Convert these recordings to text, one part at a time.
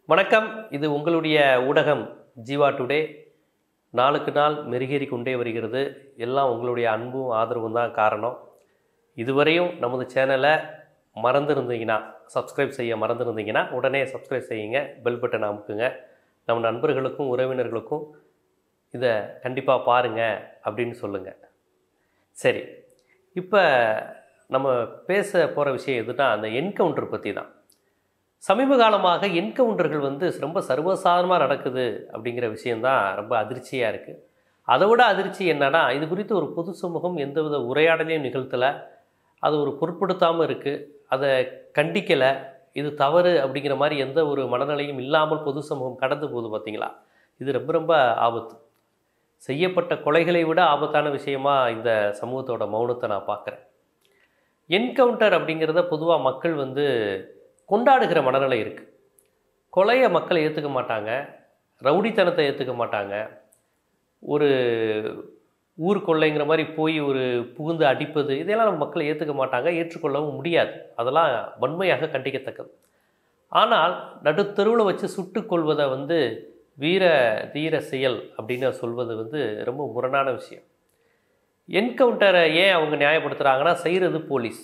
வணக்கம் இது உங்களுடைய ஊடகம் ஜீவா டுடே நாளுக்கு நாள் மெருகேறி கொண்டே வருகிறது எல்லாம் உங்களுடைய அன்பும் ஆதரவும் தான் காரணம் இதுவரையும் நமது சேனலை மறந்துருந்தீங்கன்னா சப்ஸ்கிரைப் செய்ய மறந்துருந்தீங்கன்னா உடனே சப்ஸ்கிரைப் செய்யுங்க பெல் பட்டன் அமுக்குங்க நம்ம நண்பர்களுக்கும் உறவினர்களுக்கும் இதை கண்டிப்பாக பாருங்கள் அப்படின்னு சொல்லுங்கள் சரி இப்போ நம்ம பேச போகிற விஷயம் எதுனா அந்த என்கவுண்டர் பற்றி தான் சமீப காலமாக என்கவுண்டர்கள் வந்து ரொம்ப சர்வசாதாரணமாக நடக்குது அப்படிங்கிற விஷயந்தான் ரொம்ப அதிர்ச்சியாக இருக்குது அதை விட அதிர்ச்சி என்னன்னா இது குறித்து ஒரு பொது சமூகம் எந்தவித உரையாடலையும் நிகழ்த்தலை அது ஒரு பொருட்படுத்தாமல் இருக்குது அதை கண்டிக்கலை இது தவறு அப்படிங்கிற மாதிரி எந்த ஒரு மனநிலையும் இல்லாமல் பொது சமூகம் கடந்து போகுது பார்த்தீங்களா இது ரொம்ப ரொம்ப ஆபத்து செய்யப்பட்ட கொலைகளை விட ஆபத்தான விஷயமா இந்த சமூகத்தோட மௌனத்தை நான் பார்க்குறேன் என்கவுண்டர் அப்படிங்கிறத பொதுவாக மக்கள் வந்து கொண்டாடுகிற மனநிலை இருக்குது கொலையை மக்கள் ஏற்றுக்க மாட்டாங்க ரவுடித்தனத்தை ஏற்றுக்க மாட்டாங்க ஒரு ஊர் கொள்ளைங்கிற மாதிரி போய் ஒரு புகுந்து அடிப்பது இதெல்லாம் நம்ம மக்கள் ஏற்றுக்க மாட்டாங்க ஏற்றுக்கொள்ளவும் முடியாது அதெல்லாம் வன்மையாக கண்டிக்கத்தக்கது ஆனால் நடுத்தெருவில் வச்சு சுட்டுக் கொள்வதை வந்து வீர தீர செயல் அப்படின்னு சொல்வது வந்து ரொம்ப முரணான விஷயம் என்கவுண்டரை ஏன் அவங்க நியாயப்படுத்துகிறாங்கன்னா செய்கிறது போலீஸ்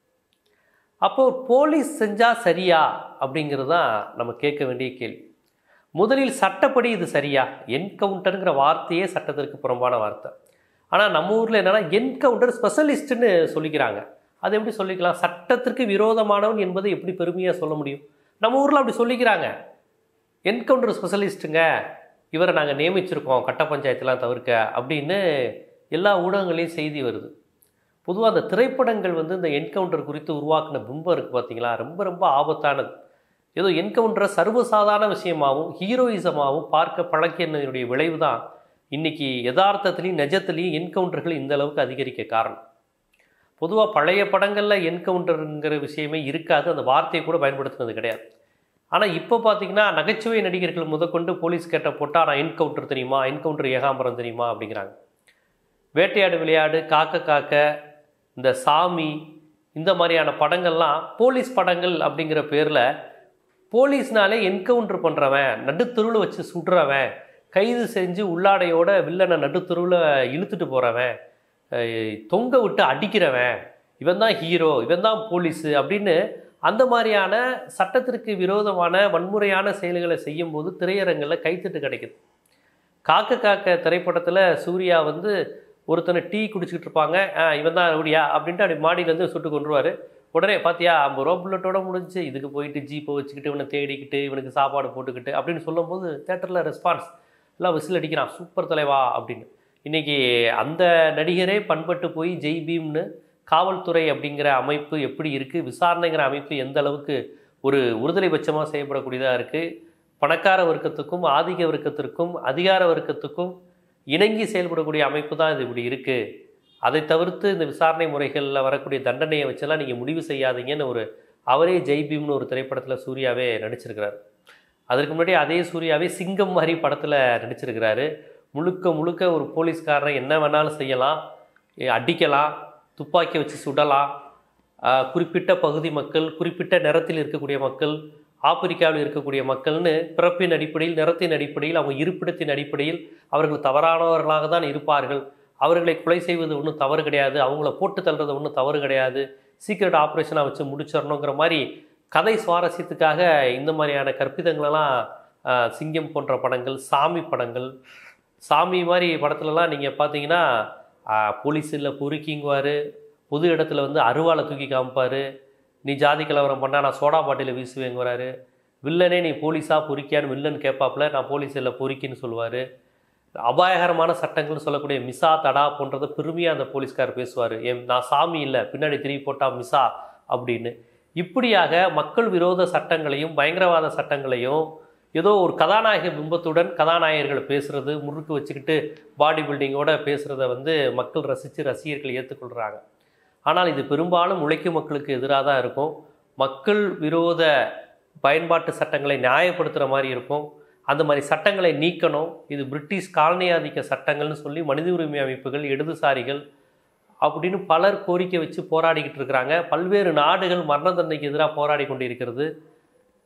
அப்போ போலீஸ் செஞ்சால் சரியா அப்படிங்கிறது தான் நம்ம கேட்க வேண்டிய கேள்வி முதலில் சட்டப்படி இது சரியா என்கவுண்டருங்கிற வார்த்தையே சட்டத்திற்கு புறம்பான வார்த்தை ஆனால் நம்ம ஊரில் என்னென்னா என்கவுண்டர் ஸ்பெஷலிஸ்ட்டுன்னு சொல்லிக்கிறாங்க அது எப்படி சொல்லிக்கலாம் சட்டத்திற்கு விரோதமானவன் என்பதை எப்படி பெருமையாக சொல்ல முடியும் நம்ம ஊரில் அப்படி சொல்லிக்கிறாங்க என்கவுண்டர் ஸ்பெஷலிஸ்ட்டுங்க இவரை நாங்கள் நியமிச்சிருக்கோம் கட்ட பஞ்சாயத்துலாம் தவிர்க்க அப்படின்னு எல்லா ஊடகங்களையும் செய்தி வருது பொதுவாக அந்த திரைப்படங்கள் வந்து இந்த என்கவுண்டர் குறித்து உருவாக்கின பிம்பம் இருக்குது பார்த்தீங்களா ரொம்ப ரொம்ப ஆபத்தானது ஏதோ என்கவுண்டரை சர்வசாதாரண விஷயமாகவும் ஹீரோயிசமாகவும் பார்க்க பழக்கியனுடைய விளைவு தான் இன்றைக்கி யதார்த்தத்துலேயும் நிஜத்துலேயும் என்கவுண்டர்கள் இந்த அளவுக்கு அதிகரிக்க காரணம் பொதுவாக பழைய படங்களில் என்கவுண்டருங்கிற விஷயமே இருக்காது அந்த வார்த்தையை கூட பயன்படுத்துனது கிடையாது ஆனால் இப்போ பார்த்தீங்கன்னா நகைச்சுவை நடிகர்கள் முதற்கொண்டு போலீஸ் கேட்ட போட்டால் நான் என்கவுண்டர் தெரியுமா என்கவுண்டர் ஏகாம்பரம் தெரியுமா அப்படிங்கிறாங்க வேட்டையாடு விளையாடு காக்க காக்க இந்த சாமி இந்த மாதிரியான படங்கள்லாம் போலீஸ் படங்கள் அப்படிங்கிற பேரில் போலீஸ்னாலே என்கவுண்டர் பண்ணுறவன் நடுத்தெருவில் வச்சு சுடுறவன் கைது செஞ்சு உள்ளாடையோட வில்லனை நடுத்தெருவில் இழுத்துட்டு போகிறவன் தொங்க விட்டு அடிக்கிறவன் இவன் தான் ஹீரோ இவன் தான் போலீஸு அப்படின்னு அந்த மாதிரியான சட்டத்திற்கு விரோதமான வன்முறையான செயல்களை செய்யும்போது திரையரங்கில் கைத்தட்டு கிடைக்குது காக்க காக்க திரைப்படத்தில் சூர்யா வந்து ஒருத்தனை டீ குடிச்சிக்கிட்டு இருப்பாங்க இவன் தான் ரவுடியா அப்படின்ட்டு அப்படி மாடியிலேருந்து சுட்டு கொண்டுருவார் உடனே பார்த்தியா ஐம்பது ரூபா புல்லட்டோட முடிஞ்சு இதுக்கு போயிட்டு ஜீப்பை வச்சுக்கிட்டு இவனை தேடிக்கிட்டு இவனுக்கு சாப்பாடு போட்டுக்கிட்டு அப்படின்னு சொல்லும்போது தேட்டரில் ரெஸ்பான்ஸ் எல்லாம் விசில் அடிக்கிறான் சூப்பர் தலைவா அப்படின்னு இன்றைக்கி அந்த நடிகரே பண்பட்டு போய் ஜெய் பீம்னு காவல்துறை அப்படிங்கிற அமைப்பு எப்படி இருக்குது விசாரணைங்கிற அமைப்பு எந்த அளவுக்கு ஒரு ஒருதலை பட்சமாக செய்யப்படக்கூடியதாக இருக்குது பணக்கார வர்க்கத்துக்கும் ஆதிக்க வர்க்கத்திற்கும் அதிகார வர்க்கத்துக்கும் இணங்கி செயல்படக்கூடிய அமைப்பு தான் இது இப்படி இருக்குது அதை தவிர்த்து இந்த விசாரணை முறைகளில் வரக்கூடிய தண்டனையை வச்செல்லாம் நீங்கள் முடிவு செய்யாதீங்கன்னு ஒரு அவரே ஜெய்பீம்னு ஒரு திரைப்படத்தில் சூர்யாவே நடிச்சிருக்கிறார் அதற்கு முன்னாடி அதே சூர்யாவே சிங்கம் மாதிரி படத்தில் நடிச்சிருக்கிறாரு முழுக்க முழுக்க ஒரு போலீஸ்காரனை என்ன வேணாலும் செய்யலாம் அடிக்கலாம் துப்பாக்கி வச்சு சுடலாம் குறிப்பிட்ட பகுதி மக்கள் குறிப்பிட்ட நிறத்தில் இருக்கக்கூடிய மக்கள் ஆப்பிரிக்காவில் இருக்கக்கூடிய மக்கள்னு பிறப்பின் அடிப்படையில் நிறத்தின் அடிப்படையில் அவங்க இருப்பிடத்தின் அடிப்படையில் அவர்கள் தவறானவர்களாக தான் இருப்பார்கள் அவர்களை கொலை செய்வது ஒன்றும் தவறு கிடையாது அவங்கள போட்டு தள்ளுறது ஒன்றும் தவறு கிடையாது சீக்கிரட் ஆப்ரேஷனாக வச்சு முடிச்சிடணுங்கிற மாதிரி கதை சுவாரஸ்யத்துக்காக இந்த மாதிரியான கற்பிதங்களெல்லாம் சிங்கம் போன்ற படங்கள் சாமி படங்கள் சாமி மாதிரி படத்துலலாம் நீங்கள் பார்த்தீங்கன்னா போலீஸில் பொறுக்கிங்குவார் பொது இடத்துல வந்து அருவாளை தூக்கி காமிப்பார் நீ ஜாதி கலவரம் பண்ணால் நான் சோடா பாட்டியில் வீசுவேங்கிறாரு வில்லனே நீ போலீஸாக பொறிக்கியான்னு வில்லன் கேட்பாப்புல நான் போலீஸ் இல்லை பொறிக்கின்னு சொல்லுவார் அபாயகரமான சட்டங்கள்னு சொல்லக்கூடிய மிசா தடா போன்றதை பெருமையாக அந்த போலீஸ்கார் பேசுவார் என் நான் சாமி இல்லை பின்னாடி திரும்பி போட்டால் மிசா அப்படின்னு இப்படியாக மக்கள் விரோத சட்டங்களையும் பயங்கரவாத சட்டங்களையும் ஏதோ ஒரு கதாநாயக பிம்பத்துடன் கதாநாயகர்கள் பேசுகிறது முறுக்கு வச்சுக்கிட்டு பாடி பில்டிங்கோட பேசுகிறத வந்து மக்கள் ரசித்து ரசிகர்கள் ஏற்றுக்கொள்கிறாங்க ஆனால் இது பெரும்பாலும் உழைக்கும் மக்களுக்கு எதிராக தான் இருக்கும் மக்கள் விரோத பயன்பாட்டு சட்டங்களை நியாயப்படுத்துகிற மாதிரி இருக்கும் அந்த மாதிரி சட்டங்களை நீக்கணும் இது பிரிட்டிஷ் காலனியாதிக்க சட்டங்கள்னு சொல்லி மனித உரிமை அமைப்புகள் இடதுசாரிகள் அப்படின்னு பலர் கோரிக்கை வச்சு போராடிக்கிட்டு இருக்கிறாங்க பல்வேறு நாடுகள் மரண தண்டனைக்கு எதிராக போராடி கொண்டிருக்கிறது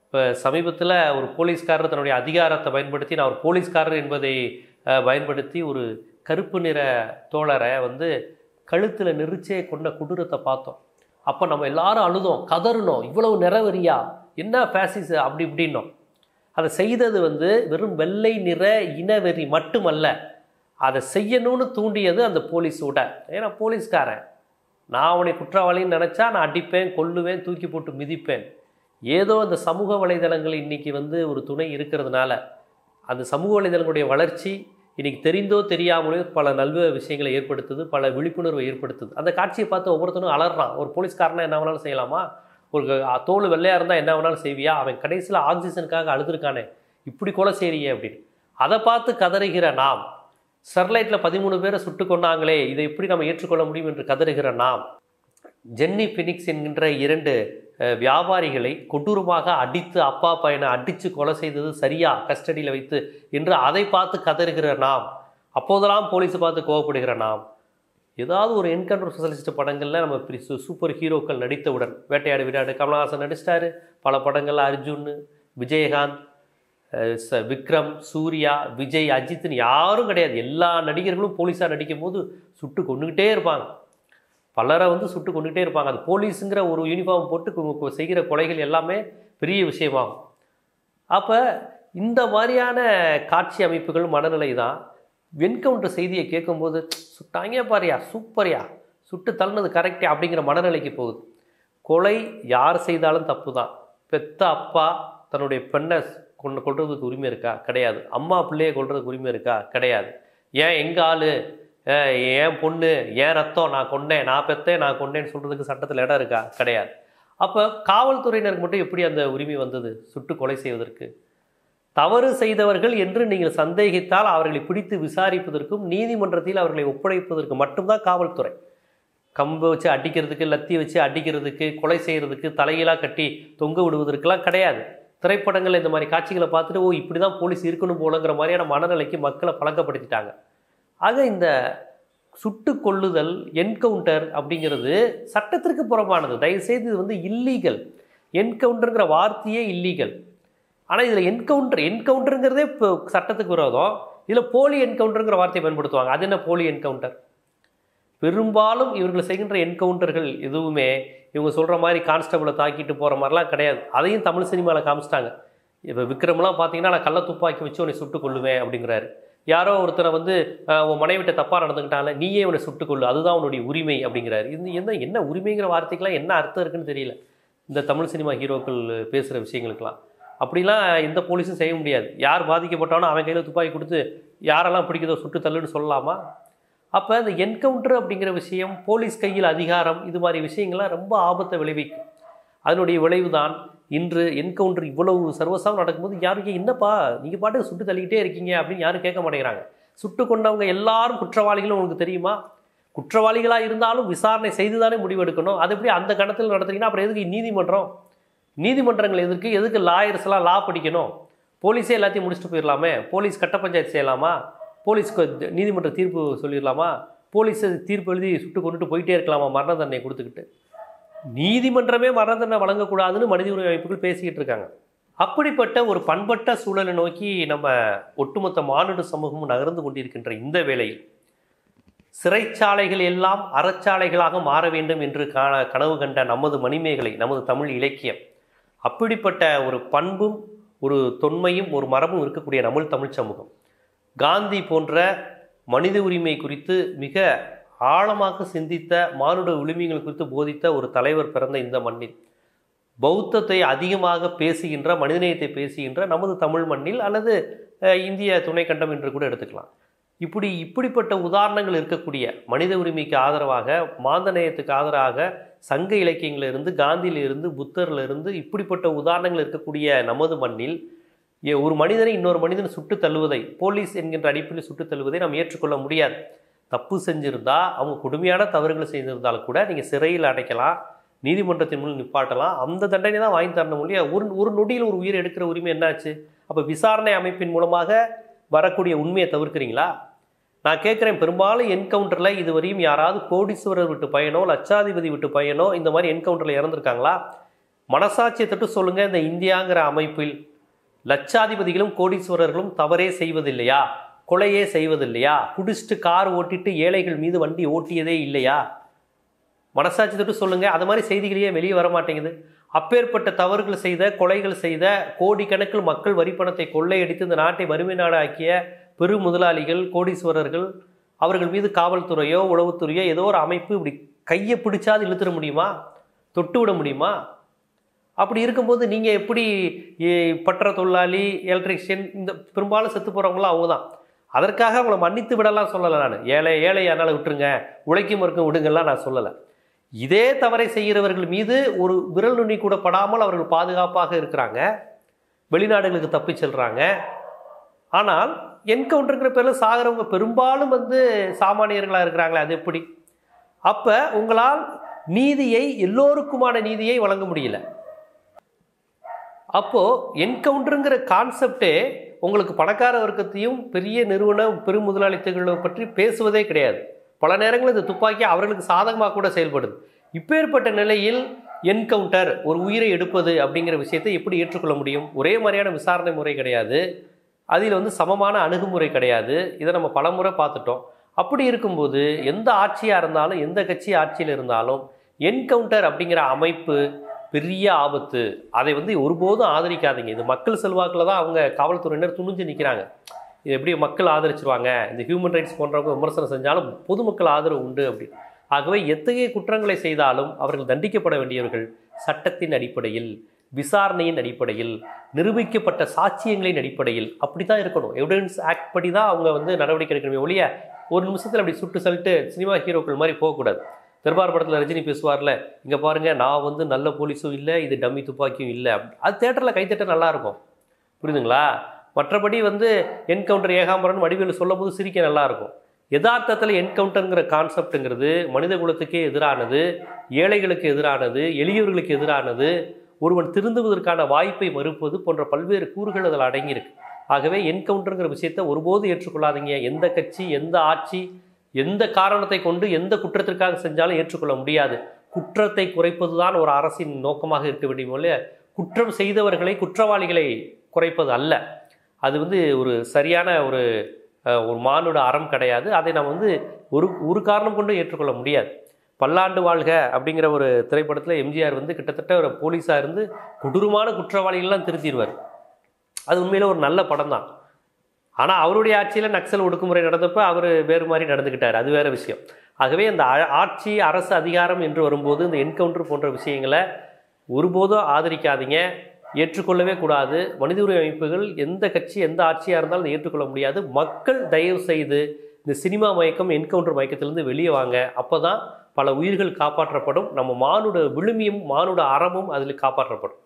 இப்போ சமீபத்தில் ஒரு போலீஸ்காரர் தன்னுடைய அதிகாரத்தை பயன்படுத்தி நான் ஒரு போலீஸ்காரர் என்பதை அஹ், பயன்படுத்தி ஒரு கருப்பு நிற தோழரை வந்து கழுத்தில் நெரிச்சே கொண்ட கொடூரத்தை பார்த்தோம் அப்போ நம்ம எல்லாரும் அழுதோம் கதறினோம் இவ்வளவு நிறவரியா என்ன ஃபேசிஸ் அப்படி இப்படின்னோம் அதை செய்தது வந்து வெறும் வெள்ளை நிற இனவெறி மட்டுமல்ல அதை செய்யணும்னு தூண்டியது அந்த போலீஸோட ஏன்னா போலீஸ்காரன் நான் அவனை குற்றவாளின்னு நினச்சா நான் அடிப்பேன் கொல்லுவேன் தூக்கி போட்டு மிதிப்பேன் ஏதோ அந்த சமூக வலைதளங்கள் இன்றைக்கி வந்து ஒரு துணை இருக்கிறதுனால அந்த சமூக வலைதளங்களுடைய வளர்ச்சி இன்றைக்கி தெரிந்தோ தெரியாமலோ பல நல்ல விஷயங்களை ஏற்படுத்துது பல விழிப்புணர்வை ஏற்படுத்துது அந்த காட்சியை பார்த்து ஒவ்வொருத்தனும் அலறான் ஒரு போலீஸ்காரனா என்ன வேணாலும் செய்யலாமா ஒரு க- தோல் வெள்ளையாக இருந்தால் என்ன வேணாலும் செய்வியா அவன் கடைசியில் ஆக்சிஜனுக்காக அழுதுருக்கானே இப்படி கொலை செய்றியே அப்படின்னு அதை பார்த்து கதறுகிற நாம் ஸ்டெர்லைட்டில் பதிமூணு பேரை சுட்டு கொண்டாங்களே இதை எப்படி நம்ம ஏற்றுக்கொள்ள முடியும் என்று கதறுகிற நாம் ஜென்னி பினிக்ஸ் என்கின்ற இரண்டு அஹ், வியாபாரிகளை கொடூரமாக அடித்து அப்பா பையனை அடித்து கொலை செய்தது சரியா கஸ்டடியில் வைத்து என்று அதை பார்த்து கதறுகிற நாம் அப்போதெல்லாம் போலீஸை பார்த்து கோவப்படுகிற நாம் ஏதாவது ஒரு என்கவுண்டர் ஸ்பெஷலிஸ்ட் படங்களில் நம்ம இப்படி சு சூப்பர் ஹீரோக்கள் நடித்தவுடன் வேட்டையாடு விராடு கமலஹாசன் நடிச்சிட்டாரு பல படங்கள்ல அர்ஜுன் விஜயகாந்த் அஹ், ச- விக்ரம் சூர்யா விஜய் அஜித்னு யாரும் கிடையாது எல்லா நடிகர்களும் போலீஸாக நடிக்கும் போது சுட்டு கொண்டுகிட்டே இருப்பாங்க பலரை வந்து சுட்டு கொண்டுகிட்டே இருப்பாங்க அது போலீஸுங்கிற ஒரு யூனிஃபார்ம் போட்டு கு- கு- செய்கிற கொலைகள் எல்லாமே பெரிய விஷயமாகும் அப்போ இந்த மாதிரியான காட்சி அமைப்புகள் மனநிலை தான் என்கவுண்டர் செய்தியை கேட்கும்போது சுட்டாங்க பாரியா சூப்பர்யா சுட்டு தள்ளினது கரெக்டே அப்படிங்கிற மனநிலைக்கு போகுது கொலை யார் செய்தாலும் தப்பு தான் பெத்த அப்பா தன்னுடைய பெண்ணை கொண்டு கொள்றதுக்கு உரிமை இருக்கா கிடையாது அம்மா பிள்ளையை கொள்றதுக்கு உரிமை இருக்கா கிடையாது ஏன் எங்கள் ஆள் என் பொண்ணு என் ரத்தம் நான் கொண்டேன் நான் பெத்தேன் நான் கொண்டேன்னு சொல்கிறதுக்கு சட்டத்தில் இடம் இருக்கா கிடையாது அப்போ காவல்துறையினருக்கு மட்டும் எப்படி அந்த உரிமை வந்தது சுட்டு கொலை செய்வதற்கு தவறு செய்தவர்கள் என்று நீங்கள் சந்தேகித்தால் அவர்களை பிடித்து விசாரிப்பதற்கும் நீதிமன்றத்தில் அவர்களை ஒப்படைப்பதற்கு மட்டும்தான் காவல்துறை கம்பை வச்சு அடிக்கிறதுக்கு லத்தி வச்சு அடிக்கிறதுக்கு கொலை செய்கிறதுக்கு தலையீழாக கட்டி தொங்க விடுவதற்கெல்லாம் கிடையாது திரைப்படங்கள் இந்த மாதிரி காட்சிகளை பார்த்துட்டு ஓ இப்படி தான் போலீஸ் இருக்கணும் போலங்கிற மாதிரியான மனநிலைக்கு மக்களை பழக்கப்படுத்திட்டாங்க ஆக இந்த சுட்டு கொள்ளுதல் என்கவுண்டர் அப்படிங்கிறது சட்டத்திற்கு புறம்பானது தயவுசெய்து இது வந்து இல்லீகல் என்கவுண்டருங்கிற வார்த்தையே இல்லீகல் ஆனால் இதில் என்கவுண்டர் என்கவுண்டருங்கிறதே இப்போ சட்டத்துக்கு விரோதம் இதில் போலி என்கவுண்டருங்கிற வார்த்தையை பயன்படுத்துவாங்க அது என்ன போலி என்கவுண்டர் பெரும்பாலும் இவர்கள் செய்கின்ற என்கவுண்டர்கள் எதுவுமே இவங்க சொல்கிற மாதிரி கான்ஸ்டபிளை தாக்கிட்டு போகிற மாதிரிலாம் கிடையாது அதையும் தமிழ் சினிமாவில் காமிச்சிட்டாங்க இப்போ விக்ரம்லாம் பார்த்தீங்கன்னா நான் கள்ள துப்பாக்கி வச்சு உன்னை சுட்டு கொள்ளுவேன் அப்படிங்கிறாரு யாரோ ஒருத்தரை வந்து அஹ், உன் மனைவிட்ட தப்பாக நடந்துக்கிட்டால நீயே உன்னை சுட்டுக் கொள்ளு அதுதான் உன்னுடைய உரிமை அப்படிங்கிறாரு இது என்ன என்ன உரிமைங்கிற வார்த்தைக்கெல்லாம் என்ன அர்த்தம் இருக்குன்னு தெரியல இந்த தமிழ் சினிமா ஹீரோக்கள் பேசுகிற விஷயங்களுக்கெல்லாம் அப்படிலாம் எந்த போலீஸும் செய்ய முடியாது யார் பாதிக்கப்பட்டானோ அவன் கையில் துப்பாக்கி கொடுத்து யாரெல்லாம் பிடிக்குதோ சுட்டு தள்ளுன்னு சொல்லலாமா அப்போ இந்த என்கவுண்டர் அப்படிங்கிற விஷயம் போலீஸ் கையில் அதிகாரம் இது மாதிரி விஷயங்கள்லாம் ரொம்ப ஆபத்தை விளைவிக்கும் அதனுடைய விளைவு தான் இன்று என்கவுண்டர் இவ்வளவு சர்வசாமம் நடக்கும்போது யாரும் "ஏய், என்னப்பா நீங்கள் பாட்டுக்கு சுட்டு தள்ளிக்கிட்டே இருக்கீங்க அப்படின்னு யாரும் கேட்க மாட்டேங்கிறாங்க சுட்டு கொண்டவங்க எல்லாரும் குற்றவாளிகளும் உங்களுக்கு தெரியுமா குற்றவாளிகளாக இருந்தாலும் விசாரணை செய்து தானே முடிவெடுக்கணும் அது எப்படி அந்த கணத்தில் நடத்துறீங்கன்னா அப்புறம் எதுக்கு நீதிமன்றம் நீதிமன்றங்கள் எதுக்கு எதுக்கு லாயர்ஸ் எல்லாம் லா படிக்கணும் போலீஸே எல்லாத்தையும் முடிச்சுட்டு போயிடலாமே போலீஸ் கட்ட பஞ்சாயத்து செய்யலாமா போலீஸ்க்கு த- நீதிமன்ற தீர்ப்பு சொல்லிடலாமா போலீஸ் தீர்ப்பு எழுதி சுட்டு கொண்டுட்டு போயிட்டே இருக்கலாமா மரண தண்டனை கொடுத்துக்கிட்டு நீதிமன்றமே மரண தண்டனை வழங்கக்கூடாதுன்னு மனித உரிமை அமைப்புகள் பேசிக்கிட்டு இருக்காங்க அப்படிப்பட்ட ஒரு பண்பட்ட சூழலை நோக்கி நம்ம ஒட்டுமொத்த மானுட சமூகமும் நகர்ந்து கொண்டிருக்கின்ற இந்த வேளையில் சிறைச்சாலைகள் எல்லாம் அறச்சாலைகளாக மாற வேண்டும் என்று காண கனவு கண்ட நமது மணிமேகலை நமது தமிழ் இலக்கியம் அப்படிப்பட்ட ஒரு பண்பும் ஒரு தொன்மையும் ஒரு மரபும் இருக்கக்கூடிய தமிழ் தமிழ் சமூகம் காந்தி போன்ற மனித உரிமை குறித்து மிக ஆழமாக சிந்தித்த மானுட உரிமைகள் குறித்து போதித்த ஒரு தலைவர் பிறந்த இந்த மண்ணில் பௌத்தத்தை அதிகமாக பேசுகின்ற மனிதநேயத்தை பேசுகின்ற நமது தமிழ் மண்ணில் அல்லது அஹ், இந்திய துணைக்கண்டம் என்று கூட எடுத்துக்கலாம் இப்படி இப்படிப்பட்ட உதாரணங்கள் இருக்கக்கூடிய மனித உரிமைக்கு ஆதரவாக மாந்தநேயத்துக்கு ஆதரவாக சங்க இலக்கியங்களிலிருந்து காந்தியிலிருந்து புத்தரிலிருந்து இப்படிப்பட்ட உதாரணங்கள் இருக்கக்கூடிய நமது மண்ணில் எ- ஒரு மனிதனை இன்னொரு மனிதன் சுட்டு தள்ளுவதை போலீஸ் என்கின்ற அடிப்படையில் சுட்டு தள்ளுவதை நாம் ஏற்றுக்கொள்ள முடியாது தப்பு செஞ்சிருந்தா அவங்க கொடுமையான தவறுகள் செய்திருந்தாலும் கூட நீங்கள் சிறையில் அடைக்கலாம் நீதிமன்றத்தின் முன் நிப்பாட்டலாம் அந்த தண்டனை தான் வாங்கி தரணும் இல்லையா ஒரு ஒரு நொடியில் ஒரு உயிர் எடுக்கிற உரிமை என்னாச்சு அப்போ விசாரணை அமைப்பின் மூலமாக வரக்கூடிய உண்மையை தவிர்க்கிறீங்களா நான் கேட்குறேன் பெரும்பாலும் என்கவுண்டரில் இதுவரையும் யாராவது கோடீஸ்வரர் விட்டு பையனோ லட்சாதிபதி விட்டு பையனோ இந்த மாதிரி என்கவுண்டரில் இறந்துருக்காங்களா மனசாட்சியை தொட்டு சொல்லுங்கள் இந்த இந்தியாங்கிற அமைப்பில் லட்சாதிபதிகளும் கோடீஸ்வரர்களும் தவறே செய்வதில்லையா கொலையே செய்வதில்லையா குடிச்சிட்டு கார் ஓட்டிட்டு ஏழைகள் மீது வண்டி ஓட்டியதே இல்லையா மனசாட்சி தொட்டு சொல்லுங்கள் அது மாதிரி செய்திகளையே வெளியே வர மாட்டேங்குது அப்பேற்பட்ட தவறுகள் செய்த கொலைகள் செய்த கோடிக்கணக்கில் மக்கள் வரிப்பணத்தை கொள்ளையடித்து இந்த நாட்டை வறுமை நாடாக்கிய பெரு முதலாளிகள் கோடீஸ்வரர்கள் அவர்கள் மீது காவல்துறையோ உளவுத்துறையோ ஏதோ ஒரு அமைப்பு இப்படி கையை பிடிச்சாது இழுத்துட முடியுமா தொட்டு விட முடியுமா அப்படி இருக்கும்போது நீங்கள் எப்படி எ, பற்ற தொழிலாளி எலக்ட்ரிஷியன் இந்த பெரும்பாலும் செத்து போகிறவங்களாம் அவங்க தான் அதற்காக அவங்கள மன்னித்து விடலாம் சொல்லலை நான் ஏழை ஏழை அதனால் விட்டுருங்க உழைக்கும் இருக்கும் விடுங்கலாம் நான் சொல்லலை இதே தவறை செய்கிறவர்கள் மீது ஒரு விரல் நுனி கூட படாமல் அவர்கள் பாதுகாப்பாக இருக்கிறாங்க வெளிநாடுகளுக்கு தப்பி செல்றாங்க ஆனால் என்கவுண்டருங்கிற பேரில் சாகிறவங்க பெரும்பாலும் வந்து சாமானியர்களாக இருக்கிறாங்களே அது எப்படி அப்போ உங்களால் நீதியை எல்லோருக்குமான நீதியை வழங்க முடியல அப்போது என்கவுண்டருங்கிற கான்செப்டே உங்களுக்கு பணக்கார வர்க்கத்தையும் பெரிய நிறுவன பெரும் முதலாளித்துகளை பற்றி பேசுவதே கிடையாது பல நேரங்களில் இந்த துப்பாக்கி அவர்களுக்கு சாதகமாக கூட செயல்படுது இப்பேற்பட்ட நிலையில் என்கவுண்டர் ஒரு உயிரை எடுப்பது அப்படிங்கிற விஷயத்தை எப்படி ஏற்றுக்கொள்ள முடியும் ஒரே மாதிரியான விசாரணை முறை கிடையாது அதில் வந்து சமமான அணுகுமுறை கிடையாது இதை நம்ம பலமுறை பார்த்துட்டோம் அப்படி இருக்கும்போது எந்த ஆட்சியாக இருந்தாலும் எந்த கட்சி ஆட்சியில் இருந்தாலும் என்கவுண்டர் அப்படிங்கிற அமைப்பு பெரிய ஆபத்து அதை வந்து ஒருபோதும் ஆதரிக்காதீங்க இது மக்கள் செல்வாக்கில் தான் அவங்க காவல்துறையினர் துணிஞ்சு நிற்கிறாங்க இது எப்படி மக்கள் ஆதரிச்சிருவாங்க இந்த ஹியூமன் ரைட்ஸ் போன்றவங்க விமர்சனம் செஞ்சாலும் பொதுமக்கள் ஆதரவு உண்டு அப்படின்னு ஆகவே எத்தகைய குற்றங்களை செய்தாலும் அவர்கள் தண்டிக்கப்பட வேண்டியவர்கள் சட்டத்தின் அடிப்படையில் விசாரணையின் அடிப்படையில் நிரூபிக்கப்பட்ட சாட்சியங்களின் அடிப்படையில் அப்படி தான் இருக்கணும் எவிடன்ஸ் ஆக்ட் படி தான் அவங்க வந்து நடவடிக்கை எடுக்கணுமே ஒழிய ஒரு நிமிஷத்தில் அப்படி சுட்டு சொல்லிட்டு சினிமா ஹீரோக்கள் மாதிரி போகக்கூடாது தர்பார் படத்தில் ரஜினி பேசுவார்ல இங்கே பாருங்க நான் வந்து நல்ல போலீஸும் இல்லை இது டம்மி துப்பாக்கியும் இல்லை அப்படி அது தேட்டரில் கைத்தட்ட நல்லா இருக்கும் புரியுதுங்களா மற்றபடி வந்து என்கவுண்டர் ஏகாம்பரன் வடிவேலு சொல்லும் போது சிரிக்க நல்லா இருக்கும் யதார்த்தத்தில் என்கவுண்டருங்கிற கான்செப்ட்டுங்கிறது மனித குலத்துக்கே எதிரானது ஏழைகளுக்கு எதிரானது எளியவர்களுக்கு எதிரானது ஒருவன் திருந்துவதற்கான வாய்ப்பை மறுப்பது போன்ற பல்வேறு கூறுகள் அதில் அடங்கியிருக்கு ஆகவே என்கவுண்டருங்கிற விஷயத்தை ஒருபோது ஏற்றுக்கொள்ளாதீங்க எந்த கட்சி எந்த ஆட்சி எந்த காரணத்தை கொண்டு எந்த குற்றத்திற்காக செஞ்சாலும் ஏற்றுக்கொள்ள முடியாது குற்றத்தை குறைப்பது தான் ஒரு அரசின் நோக்கமாக இருக்க வேண்டிய போல குற்றம் செய்தவர்களை குற்றவாளிகளை குறைப்பது அல்ல அது வந்து ஒரு சரியான ஒரு அஹ், ஒரு மானுட அறம் கிடையாது அதை நாம் வந்து ஒரு ஒரு காரணம் கொண்டு ஏற்றுக்கொள்ள முடியாது பல்லாண்டு வாழ்க அப்படிங்கிற ஒரு திரைப்படத்தில் எம்ஜிஆர் வந்து கிட்டத்தட்ட ஒரு போலீஸாக இருந்து கொடூரமான குற்றவாளிகள்லாம் திருத்திடுவார் அது உண்மையில் ஒரு நல்ல படம் தான் ஆனால் அவருடைய ஆட்சியில் நக்சல் ஒடுக்குமுறை நடந்தப்போ அவர் வேறு மாதிரி நடந்துக்கிட்டார் அது வேறு விஷயம் ஆகவே இந்த ஆ- ஆட்சி அரசு அதிகாரம் என்று வரும்போது இந்த என்கவுண்டர் போன்ற விஷயங்களை ஒருபோதும் ஆதரிக்காதீங்க ஏற்றுக்கொள்ளவே கூடாது மனித உரிமை அமைப்புகள் எந்த கட்சி எந்த ஆட்சியாக இருந்தாலும் அதை ஏற்றுக்கொள்ள முடியாது மக்கள் தயவு செய்து இந்த சினிமா மயக்கம் என்கவுண்டர் மயக்கத்திலிருந்து வெளியே வாங்க அப்போ தான் பல உயிர்கள் காப்பாற்றப்படும் நம்ம மானுட விழுமியும் மானுட அறமும் அதில் காப்பாற்றப்படும்